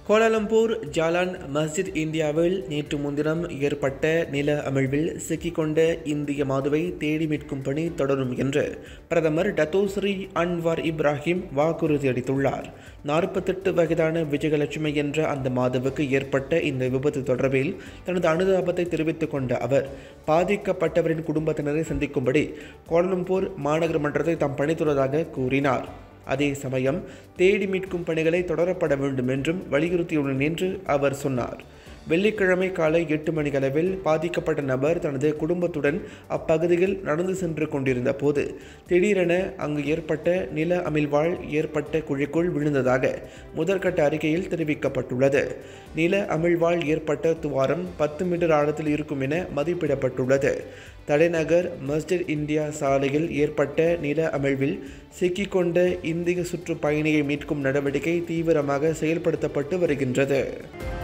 Kuala Lumpur Jalan மஸ்ஜித் இந்தியாவில் நேற்று முன்தினம் ஏற்பட்ட நில அமிழ்வில் சிக்கிக்கொண்ட இந்திய மாதுவை தேடி மீட்கும் பணி தொடரும் என்று பிரதமர் டத்தோஸ்ரீ அன்வார் இப்ராஹிம் வாக்குறுதி அளித்துள்ளார் நாற்பத்தெட்டு வயதான விஜயலட்சுமி என்ற அந்த மாதவுக்கு ஏற்பட்ட இந்த விபத்து தொடர்பில் தனது அனுதாபத்தை தெரிவித்துக் கொண்ட அவர் பாதிக்கப்பட்டவரின் குடும்பத்தினரை சந்திக்கும்படி கோலாலம்பூர் மாநகர மன்றத்தை தாம் பணித்துள்ளதாக கூறினார் அதே சமயம் தேடி மீட்கும் பணிகளை தொடரப்பட வேண்டும் என்றும் வலியுறுத்தியுள்ளேன் என்று அவர் சொன்னார் வெள்ளிக்கிழமை காலை எட்டு மணியளவில் பாதிக்கப்பட்ட நபர் தனது குடும்பத்துடன் அப்பகுதியில் நடந்து சென்று கொண்டிருந்த போது திடீரென அங்கு ஏற்பட்ட நில அமிழ்வால் ஏற்பட்ட குழிக்குள் விழுந்ததாக முதற்கட்ட அறிக்கையில் தெரிவிக்கப்பட்டுள்ளது நில அமிழ்வால் ஏற்பட்ட துவாரம் பத்து மீட்டர் ஆழத்தில் இருக்கும் என மதிப்பிடப்பட்டுள்ளது தலைநகர் மஸ்ஜித் இந்தியா சாலையில் ஏற்பட்ட நில அமிழ்வில் சிக்கிக்கொண்ட இந்திய சுற்றுப்பயணியை மீட்கும் நடவடிக்கை தீவிரமாக செயல்படுத்தப்பட்டு வருகின்றது